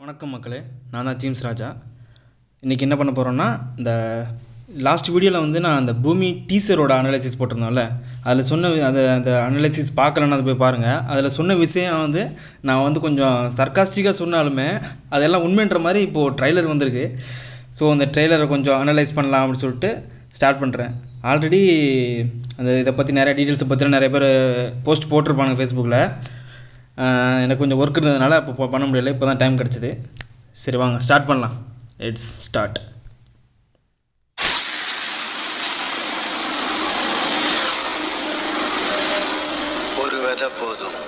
வணக்கம் மக்களே நான் தான் ஜேம்ஸ் ராஜா இன்றைக்கி என்ன பண்ண போகிறோன்னா இந்த லாஸ்ட் வீடியோவில் வந்து நான் அந்த பூமி டீசரோட அனலைசிஸ் போட்டிருந்தோம்ல அதில் சொன்ன வி- அது அந்த அனலைசிஸ் பார்க்கலன்னா அதை போய் பாருங்கள் அதில் சொன்ன விஷயம் வந்து நான் வந்து கொஞ்சம் சர்க்காஸ்டிக்காக சொன்னாலுமே அதெல்லாம் உண்மைன்ற மாதிரி இப்போது ட்ரைலர் வந்திருக்கு ஸோ அந்த ட்ரெய்லரை கொஞ்சம் அனலைஸ் பண்ணலாம் அப்படின்னு சொல்லிட்டு ஸ்டார்ட் பண்ணுறேன் ஆல்ரெடி அந்த இதை பற்றி நிறைய டீட்டெயில்ஸை பற்றி நிறைய பேர் போஸ்ட் போட்டிருப்பாங்க ஃபேஸ்புக்கில் ஆஹ் எனக்கு கொஞ்சம் ஒர்க் இருந்ததுனால அப்போ போ- பண்ண முடியல இப்போ தான் டைம் கிடச்சிது சரி வாங்க ஸ்டார்ட் பண்ணலாம் இட்ஸ் ஸ்டார்ட் ஒரு விதை போதும்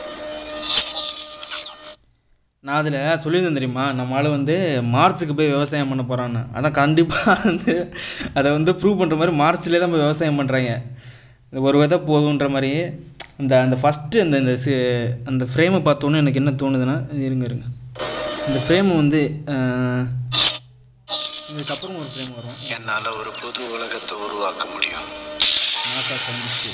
நான் அதில் சொல்லியிருந்தேன் தெரியுமா நம்ம ஆள் வந்து மார்ஸுக்கு போய் விவசாயம் பண்ண போகிறான்னு அதான் கண்டிப்பாக வந்து அதை வந்து ப்ரூவ் பண்ணுற மாதிரி மார்ஸ்லேயே தான் போய் விவசாயம் பண்ணுறாங்க ஒரு விதை போதுன்ற மாதிரி அந்த அந்த ஃபஸ்ட்டு அந்த இந்த சி- அந்த ஃப்ரேமை பார்த்தோன்னே எனக்கு என்ன தோணுதுன்னா இருங்க இருங்க இந்த ஃப்ரேம் வந்து ஆஹ், இதுக்கப்புறம் ஒரு ஃப்ரேம் வரும் என்னால ஒரு புது உலகத்தை உருவாக்க முடியும் நாசா சயின்டிஸ்ட்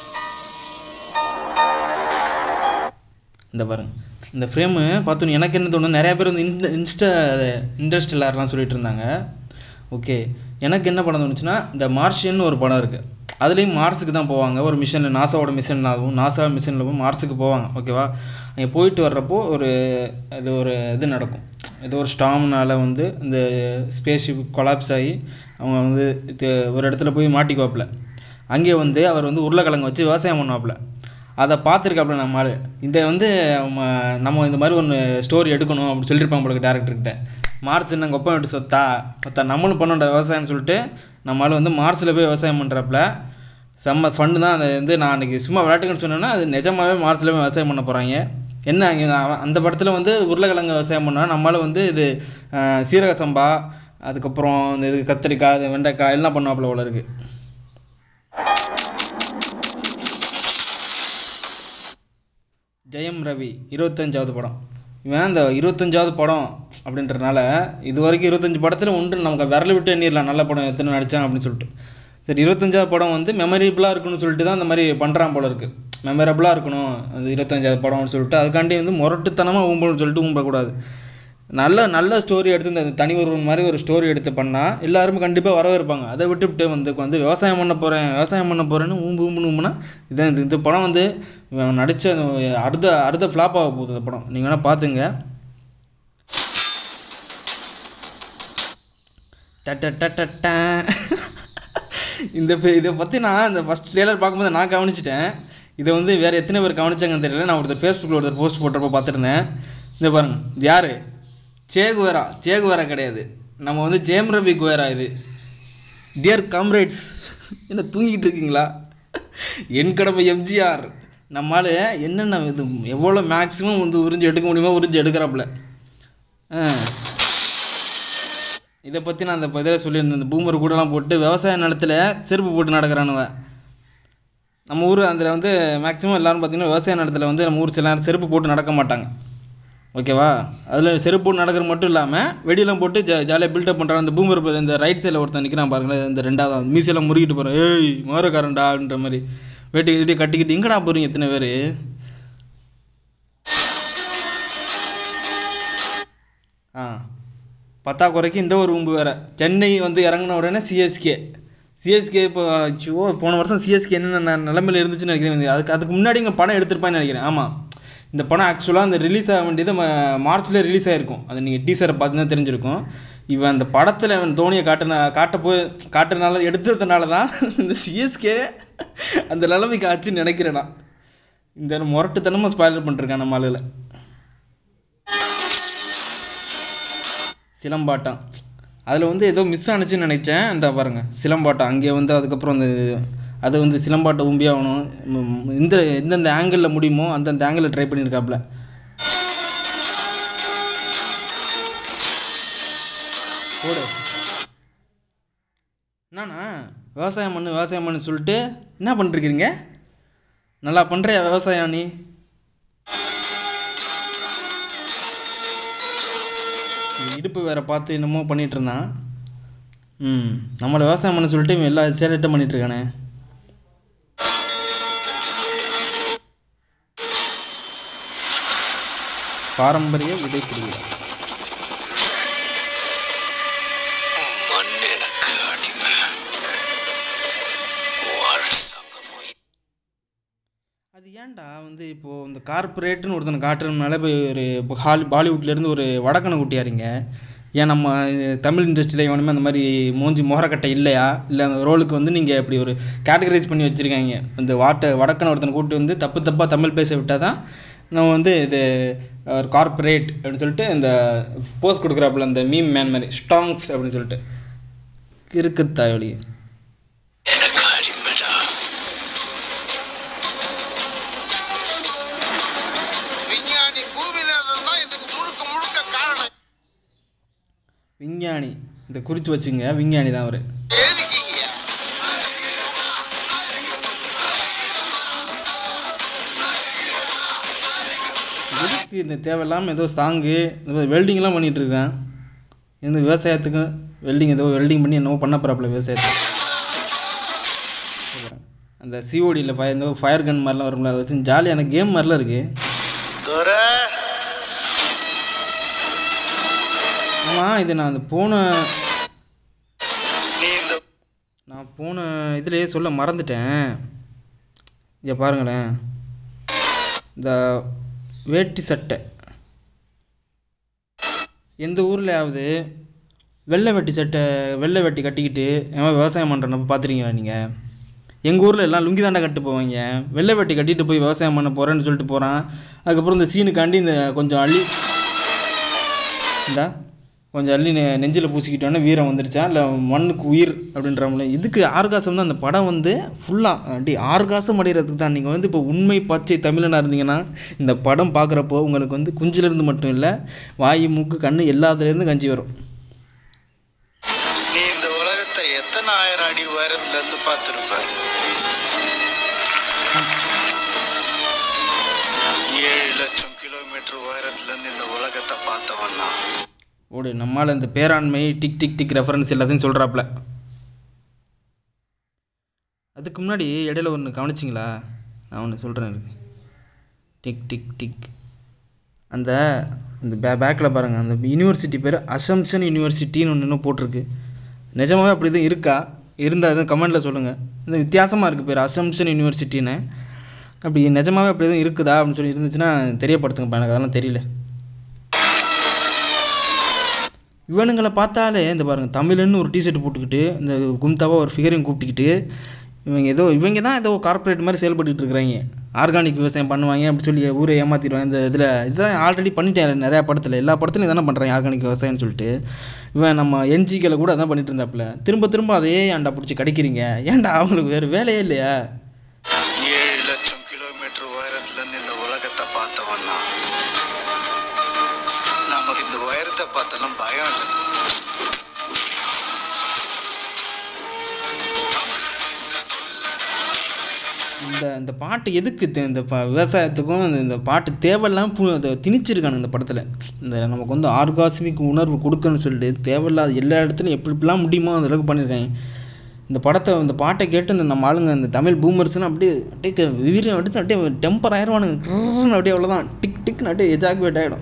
இந்த பாருங்க இந்த ஃப்ரேமு பார்த்தோன்னு எனக்கு என்ன தோணும் நிறைய பேர் வந்து இன்ஸ்ட இன்ஸ்டா இன்டர்ஸ்டெல்லார்லாம் சொல்லிட்டு இருந்தாங்க ஓகே எனக்கு என்ன படம் தோணுச்சுன்னா இந்த மார்ஷியன் ஒரு படம் இருக்குது அதுலேயும் மார்ஸுக்கு தான் போவாங்க ஒரு மிஷனில் நாசாவோட மிஷன் ஆகும் நாசா மிஷனில் போய் மார்ஸுக்கு போவாங்க ஓகேவா அங்கே போயிட்டு வர்றப்போ ஒரு இது ஒரு இது நடக்கும் ஏதோ ஒரு ஸ்டாம்னால வந்து இந்த ஸ்பேஸ்ஷிப் கொலாப்ஸ் ஆகி அவங்க வந்து இது ஒரு இடத்துல போய் மாட்டிக்குவாப்புல அங்கே வந்து அவர் வந்து உருளைக்கிழங்கு வச்சு விவசாயம் பண்ணுவாப்புல அதை பார்த்துருக்காப்புல நம்ம ஆளு இந்த வந்து ம- நம்ம இந்த மாதிரி ஒன்று ஸ்டோரி எடுக்கணும் அப்படின்னு சொல்லியிருப்பாங்க போல டேரக்டர்கிட்ட மார்ஸ் என்ன கொப்பம் விட்டு சொத்தா மொத்த நம்மளும் பண்ணோட விவசாயம்னு சொல்லிட்டு நம்ம ஆள் வந்து மார்ஸில் போய் விவசாயம் பண்ணுறாப்புல செம்ம ஃபண்டு தான் அதை வந்து நான் அன்றைக்கி சும்மா விளையாட்டுக்குன்னு சொன்னேன்னா அது நிஜமாவே மார்ஸில் போய் விவசாயம் பண்ண போகிறாங்க என்ன அங்கே அவன் அந்த படத்தில் வந்து உருளைக்கிழங்கு விவசாயம் பண்ணா நம்மளால் வந்து இது அஹ், சீரக சம்பா அதுக்கப்புறம் இந்த இது கத்திரிக்காய் இது வெண்டைக்காய் எல்லாம் பண்ணுவாப்புல போல இருக்குது ஜெயம் ரவி இருபத்தஞ்சாவது படம் இவன் இந்த இருபத்தஞ்சாவது படம் அப்படின்றனால இது வரைக்கும் இருபத்தஞ்சு படத்தில் உண்டு நமக்கு விரல விட்டு எண்ணிடலாம் நல்ல படம் எத்தனை நடித்தான் அப்படின்னு சொல்லிட்டு சரி இருபத்தஞ்சாவது படம் வந்து மெமரபிளாக இருக்கணும்னு சொல்லிட்டு தான் இந்த மாதிரி பண்ணுறான் போல இருக்குது மெமரபிளாக இருக்கணும் அந்த இருபத்தஞ்சாவது படம்னு சொல்லிட்டு அதுக்காண்டி வந்து முரட்டுத்தனமாக ஊம்பணும்னு சொல்லிட்டு ஊம்பக்கூடாது நல்ல நல்ல ஸ்டோரி எடுத்து இந்த தனி ஒருவன் மாதிரி ஒரு ஸ்டோரி எடுத்து பண்ணால் எல்லாருமே கண்டிப்பாக வரவேற்பாங்க அதை விட்டுவிட்டு வந்து வந்து விவசாயம் பண்ண போகிறேன் விவசாயம் பண்ண போகிறேன்னு ஊம்பு ஊம்புன்னு ஊம்புனா இதான் இது இந்த படம் வந்து இவன் நடித்த அடுத்த அடுத்த ஃப்ளாப் ஆக போகுது இந்த படம் நீங்கள் வேணால் பார்த்துங்க டட்டட்டட்டட்ட. இந்த பே- இதை பற்றி நான் இந்த ஃபஸ்ட் ட்ரெய்லர் பார்க்கும்போது நான் கவனிச்சிட்டேன் இதை வந்து வேறு எத்தனை பேர் கவனிச்சாங்கன்னு தெரியல நான் ஒருத்தர் ஃபேஸ்புக்கில் ஒருத்தர் போஸ்ட் போட்டப்போ பார்த்துருந்தேன் இந்த பாருங்க இது யார் சேகுவேரா சேகுவேரா கிடையாது நம்ம வந்து ஜேம் ரவி குவேரா இது டியர் காம்ரேட்ஸ் என்ன தூங்கிட்டு இருக்கீங்களா என் கடமை எம்ஜிஆர் நம்மளால என்னென்ன இது எவ்வளோ மேக்ஸிமம் வந்து உறிஞ்சு எடுக்க முடியுமோ உறிஞ்சு எடுக்கிறாப்புல ஆ இதை பற்றி நான் அந்த இதில் சொல்லியிருந்தேன் இந்த பூமர் கூடலாம் போட்டு விவசாய நிலத்துல செருப்பு போட்டு நடக்கிறானுவ நம்ம ஊர் அதில் வந்து மேக்ஸிமம் எல்லாரும் பார்த்தீங்கன்னா விவசாய நிலத்துல வந்து நம்ம ஊர் சில நேரம் செருப்பு போட்டு நடக்க மாட்டாங்க ஓகேவா அதில் செருப்பு போட்டு நடக்கிறது மட்டும் இல்லாமல் வெடியெல்லாம் போட்டு ஜா ஜாலியாக பில்டப் பண்ணுறாங்க இந்த பூமர் ப- இந்த ரைட் சைடில் ஒருத்தன் நிற்கிறான் பாருங்களேன் இந்த ரெண்டாவது மீசையெல்லாம் முறுக்கிட்டு போகிறேன் ஏய் மோரக்காரன்டான்ற மாதிரி வேட்டி கிட்டி கட்டிக்கிட்டு எங்கடா போகிறீங்க எத்தனை பேர் ஆ பத்தாக்குறைக்கு இந்த ஒரு உம்பு வேறு சென்னை வந்து இறங்கின உடனே சிஎஸ்கே சிஎஸ்கே இப்போ ஐயோ போன வருஷம் சிஎஸ்கே என்னென்ன நிலமையில இருந்துச்சுன்னு நினைக்கிறேன் அதுக்கு அதுக்கு முன்னாடி இங்கே படம் எடுத்திருப்பான்னு நினைக்கிறேன் ஆமாம் இந்த படம் ஆக்சுவலாக அந்த ரிலீஸ் ஆக வேண்டியது ம- மார்ச்ல ரிலீஸ் ஆகிருக்கும் அது நீங்கள் டீசரை பார்த்தீங்கன்னா தெரிஞ்சிருக்கும் இவன் அந்த படத்தில் இவன் தோனியை காட்டின காட்ட போய் காட்டுறதுனால எடுத்ததுனால தான் இந்த சிஎஸ்கே அந்த நிலைமைக்கு ஆச்சுன்னு நினைக்கிறேன் நான் இந்த முரட்டுத்தனமாக ஸ்பாயிலர் பண்ணிருக்கான் நம்ம ஆளுல சிலம்பாட்டம் அதில் வந்து ஏதோ மிஸ் ஆனுச்சுன்னு நினைச்சேன் இந்த பாருங்க சிலம்பாட்டம் அங்கே வந்து அதுக்கப்புறம் அந்த அது வந்து சிலம்பாட்டம் உம்பி ஆகணும் ம், இந்த எந்தெந்த ஆங்கிளில் முடியுமோ அந்தந்த ஆங்கிளில் ட்ரை பண்ணியிருக்காப்புல போடு என்னண்ணா விவசாயம் பண்ணு விவசாயம் பண்ணு சொல்லிட்டு என்ன பண்ணிருக்கிறீங்க நல்லா பண்ணுறியா விவசாயம் நீ இந்த இடுப்பு வேற பார்த்து என்னமோ பண்ணிட்டு இருந்தான் ம் நம்மளை விவசாயம் பண்ண சொல்லிட்டு இவன் எல்லா சேலட்டும் பண்ணிட்டு இருக்கானே பாரம்பரிய விதை திருவிழா எனக்கு அடிமை வருஷமும் அது ஏன்டா வந்து இப்போது இந்த கார்ப்பரேட்டுன்னு ஒருத்தனை காட்டுறதுனால இப்போ ஒரு இப்போ ஹாலி பாலிவுட்லேருந்து ஒரு வடக்கனை கூட்டியாருங்க ஏன் நம்ம அஹ், தமிழ் இண்டஸ்ட்ரியில் எவனுமே அந்த மாதிரி மூஞ்சி மோரக்கட்டை இல்லையா இல்லை அந்த ரோலுக்கு வந்து நீங்கள் இப்படி ஒரு கேட்டகரைஸ் பண்ணி வச்சுருக்காங்க இந்த வாட்டை வடக்கனை ஒருத்தனை கூட்டி வந்து தப்பு தப்பாக தமிழ் பேச விட்டால் தான் நம்ம வந்து இது ஒரு கார்ப்பரேட் அப்படின்னு சொல்லிட்டு இந்த போஸ்ட் கொடுக்குறாப்புல அந்த மீம் மேன் மாதிரி ஸ்டாங்ஸ் அப்படின்னு சொல்லிட்டு இருக்கு தாயொலி எனக்கு அடிமைடா விஞ்ஞானி பூமியில தான் இதுக்கு முழுக்க முழுக்க காரணம் விஞ்ஞானி இந்த குறித்து வச்சுங்க விஞ்ஞானி தான் அவர் எழுதிக்கிங்க எதுக்கு இந்த தேவையில்லாமல் ஏதோ சாங்கு இந்த வெல்டிங்லாம் பண்ணிகிட்டு இருக்கேன் இந்த விவசாயத்துக்கும் வெல்டிங் ஏதோ வெல்டிங் பண்ணி என்னவோ பண்ண போகிறாப்புல விவசாயத்துக்கு அப்புறம் அந்த சிஓடியில் ஃபயர் இந்த ஃபயர் கன் மாதிரிலாம் வரும்ல அதை வச்சு ஜாலியான கேம் மாதிரிலாம் இருக்குது துரை ஆமாம் இது நான் அந்த போன நீ இந்த நான் போன இதுலேயே சொல்ல மறந்துட்டேன் இங்கே பாருங்களேன் இந்த வேட்டி சட்டை எந்த ஊர்லையாவது வெள்ளை வெட்டி சட்டை வெள்ளை வெட்டி கட்டிக்கிட்டு எவன் விவசாயம் பண்ணுறனப்ப பார்த்துருக்கீங்களா நீங்கள் எங்கள் ஊரில் எல்லாம் லுங்கி தாண்டா கட்டு போவாங்க வெள்ளை வெட்டி கட்டிட்டு போய் விவசாயம் பண்ண போகிறேன்னு சொல்லிட்டு போகிறான் அதுக்கப்புறம் இந்த சீனுக்காண்டி இந்த கொஞ்சம் அள்ளி இந்தா கொஞ்சம் அள்ளி நெ- நெஞ்சில் பூசிக்கிட்டோன்னே வீரம் வந்துருச்சா இல்லை மண்ணுக்கு உயிர் அப்படின்றவங்கள இதுக்கு ஆர்காசம் தான் அந்த படம் வந்து ஃபுல்லாக அப்படி ஆர்காசம் அடைகிறதுக்கு தான் நீங்கள் வந்து இப்போ உண்மை பச்சை தமிழனாக இருந்தீங்கன்னா இந்த படம் பார்க்குறப்போ உங்களுக்கு வந்து குஞ்சிலேருந்து மட்டும் இல்லை வாய் மூக்கு கண் எல்லாத்துலேருந்து கஞ்சி வரும் நீ இந்த உலகத்தை எத்தனை ஆயிரம் அடி உயரத்துல இருந்து பார்த்திருப்ப ஏழு லட்சம் கிலோமீட்டர் உயரத்துல இருந்து இந்த உலகத்தை பார்த்தவன்னா ஓடு நம்மால் இந்த Peranmai Tik Tik Tik reference எல்லாத்தையும் சொல்கிறாப்புல அதுக்கு முன்னாடி இடையில ஒன்று கவனிச்சிங்களா நான் ஒன்று சொல்கிறேன் இருக்கு டிக் டிக் டிக் அந்த இந்த பே பேக்கில் பாருங்கள் அந்த யூனிவர்சிட்டி பேர் அசம்ஷன் யூனிவர்சிட்டின்னு ஒன்று இன்னும் போட்டிருக்கு நிஜமாவே அப்படி எதுவும் இருக்கா இருந்தால் எதுவும் கமெண்டில் சொல்லுங்கள் இந்த வித்தியாசமாக இருக்குது பேர் அசம்ஷன் யூனிவர்சிட்டின்னு அப்படி நிஜமாவே அப்படி எதுவும் இருக்குதா அப்படின்னு சொல்லி இருந்துச்சுன்னா தெரியப்படுத்துங்கப்பா எனக்கு அதெல்லாம் தெரியல இவனுங்களை பார்த்தாலே இந்த பாருங்க தமிழன்னு ஒரு டிஷர்ட் போட்டுக்கிட்டு இந்த கும்தாவா ஒரு ஃபிகரையும் கூப்பிட்டுக்கிட்டு இவங்க ஏதோ இவங்க தான் ஏதோ கார்ப்பரேட் மாதிரி செயல்பட்டுட்டு இருக்கிறாங்க ஆர்கானிக் விவசாயம் பண்ணுவாங்க அப்படி சொல்லி ஊரை ஏமாத்திடுவாங்க இந்த இதில் இதுதான் ஆல்ரெடி பண்ணிட்டேன் நிறையா படத்தில் எல்லா படத்துலையும் தானே பண்ணுறாங்க ஆர்கானிக் விவசாயம்னு சொல்லிட்டு இவன் நம்ம என்ஜிக்களை கூட அதான் பண்ணிட்டு இருந்தாப்புல திரும்ப திரும்ப அதே ஏன்டா பிடிச்சி கிடைக்கிறீங்க ஏன்டா அவங்களுக்கு வேறு வேலையே இல்லையா ஏழு லட்சம் கிலோமீட்டர் உயரத்துல இருந்து இந்த உலகத்தை பார்த்தவன்னா நமக்கு இந்த உயரத்தை பார்த்தோன்னா பயம் இல்லை இந்த இந்த பாட்டு எதுக்கு தே- இந்த ப விவசாயத்துக்கும் இந்த- இந்த பாட்டு தேவையில்லாம பு அதை திணிச்சிருக்கானுங்க இந்த படத்தில் இந்த நமக்கு வந்து ஆர்காஸ்மிக் உணர்வு கொடுக்கணும்னு சொல்லிட்டு தேவையில்லாத எல்லா இடத்துலையும் எப்படி எப்படிலாம் முடியுமோ அந்த அளவுக்கு பண்ணியிருக்காங்க இந்த படத்தை இந்த பாட்டை கேட்டு இந்த நம்ம ஆளுங்க இந்த தமிழ் பூமர்ஸ்லாம் அப்படியே அப்படியே வீரியம் எடுத்து அப்படியே டெம்பர் ஆயிடுவானுங்க கிருன்னு அப்படியே அவ்வளோதான் டிக் டிக்னு அப்படியே எஜாகுவேட் ஆகிடும்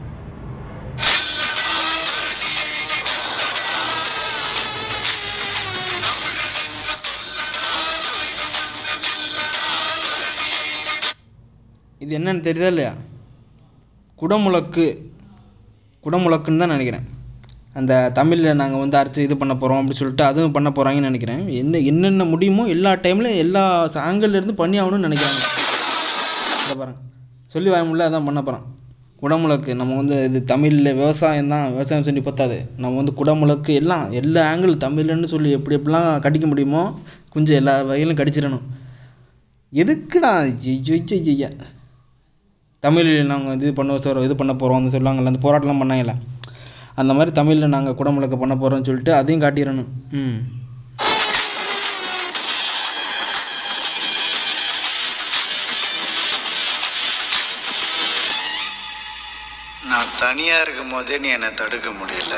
இது என்னன்னு தெரியுதா இல்லையா குடமுழக்கு குடமுழக்குன்னு தான் நினைக்கிறேன் அந்த தமிழில் நாங்கள் வந்து அரைச்சி இது பண்ண போகிறோம் அப்படி சொல்லிட்டு அதுவும் பண்ண போகிறாங்கன்னு நினைக்கிறேன் என்ன என்னென்ன முடியுமோ எல்லா டைம்லையும் எல்லா ஆங்கிள் இருந்து பண்ணி ஆகணும்னு நினைக்கிறாங்க இதை பாருங்க சொல்லி வாய முடியல அதான் பண்ண போகிறோம் குடமுழக்கு நம்ம வந்து இது தமிழில் விவசாயம் தான் விவசாயம் சொல்லி பத்தாது நம்ம வந்து குடமுழக்கு எல்லாம் எல்லா ஆங்கிள் தமிழ்னு சொல்லி எப்படி எப்படிலாம் கடிக்க முடியுமோ கொஞ்சம் எல்லா வகையிலும் கடிச்சிடணும் எதுக்குடா ஐயோ ஐயா தமிழில் நாங்கள் இது பண்ண சார் இது பண்ண போகிறோம்னு சொல்லுவாங்கல்ல அந்த போராட்டம்லாம் பண்ணாங்கல்ல அந்த மாதிரி தமிழில் நாங்கள் குடமுழக்க பண்ண போகிறோம்னு சொல்லிட்டு அதையும் காட்டிடணும் ம் நான் தனியா இருக்கும் போதே நீ என்னை தடுக்க முடியல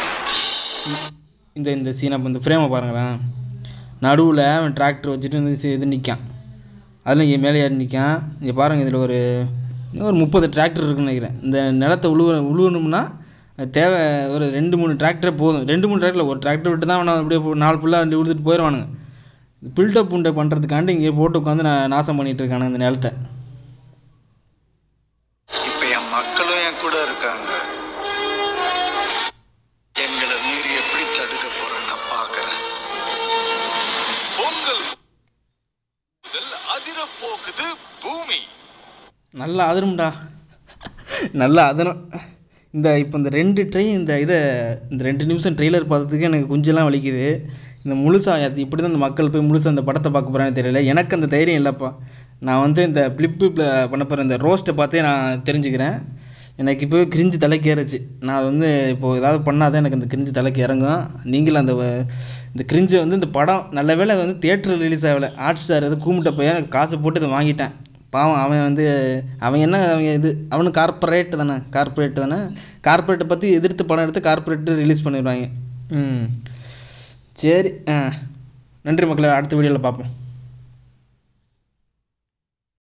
இந்த இந்த சீனை இந்த ஃப்ரேமை பாருங்களேன் நடுவில் அவன் டிராக்டர் வச்சுட்டு இந்த சி- இது நிற்கான் அதில் இங்கே மேலே ஏறி நிற்கான் இங்கே பாருங்கள் இதில் ஒரு இன்னும் ஒரு முப்பது டிராக்டர் இருக்குன்னு நினைக்கிறேன் இந்த நிலத்தை உழுவ உழுவணும்னா அது தேவை ஒரு ரெண்டு மூணு டிராக்டர் போதும் ரெண்டு மூணு டிராக்டர் ஒரு டிராக்டர் விட்டு தான் அவனை அப்படியே போ- நாலு ஃபுல்லாக வண்டி கொடுத்துட்டு போயிடுவானுங்க பில்டப் புண்டை பண்ணுறதுக்காண்டி இங்கே போட்டு உட்காந்து நான் நாசம் பண்ணிட்டு இருக்கானு இந்த நிலத்தை இப்ப என் மக்களும் என் கூட இருக்காங்க எங்களை மீறி எப்படி தடுக்க போறேன்னு நான் பாக்குறேன் பொங்கல் முதல் அதிர போகுது பூமி நல்லா அதிரும்டா நல்லா அதிரும் இந்த இப்போ இந்த ரெண்டு ட்ரை இந்த இதை இந்த ரெண்டு நிமிஷம் ட்ரெய்லர் பார்த்ததுக்கு எனக்கு கொஞ்சம்லாம் வலிக்குது இந்த முழுசாக அது இப்படி தான் இந்த மக்கள் போய் முழுசாக அந்த படத்தை பார்க்க போகிறான்னு தெரியல எனக்கு அந்த தைரியம் இல்லைப்பா நான் வந்து இந்த ஃப்ளிப்பு பண்ண போகிற இந்த ரோஸ்ட்டை பார்த்தே நான் தெரிஞ்சுக்கிறேன் எனக்கு இப்போவே கிரிஞ்சு தலைக்கு ஏறுச்சு நான் அது வந்து இப்போது ஏதாவது பண்ணாதான் எனக்கு அந்த கிரிஞ்சு தலைக்கு இறங்கும் நீங்களும் அந்த வ- இந்த கிரிஞ்சை வந்து இந்த படம் நல்ல வேளை அது வந்து தேட்டரில் ரிலீஸ் ஆகலை ஹாட் ஸ்டார் எது கூமிட்ட பையன் காசு போட்டு இதை வாங்கிட்டேன் பாவம் அவன் வந்து அவன் என்ன அவன் இது அவனு கார்ப்பரேட் தானே கார்ப்பரேட் தானே கார்ப்பரேட்டை பற்றி எதிர்த்து படம் எடுத்து கார்ப்பரேட்டு ரிலீஸ் பண்ணிடுவாங்க ம் சரி ஆ நன்றி மக்களே அடுத்த வீடியோவில் பார்ப்போம்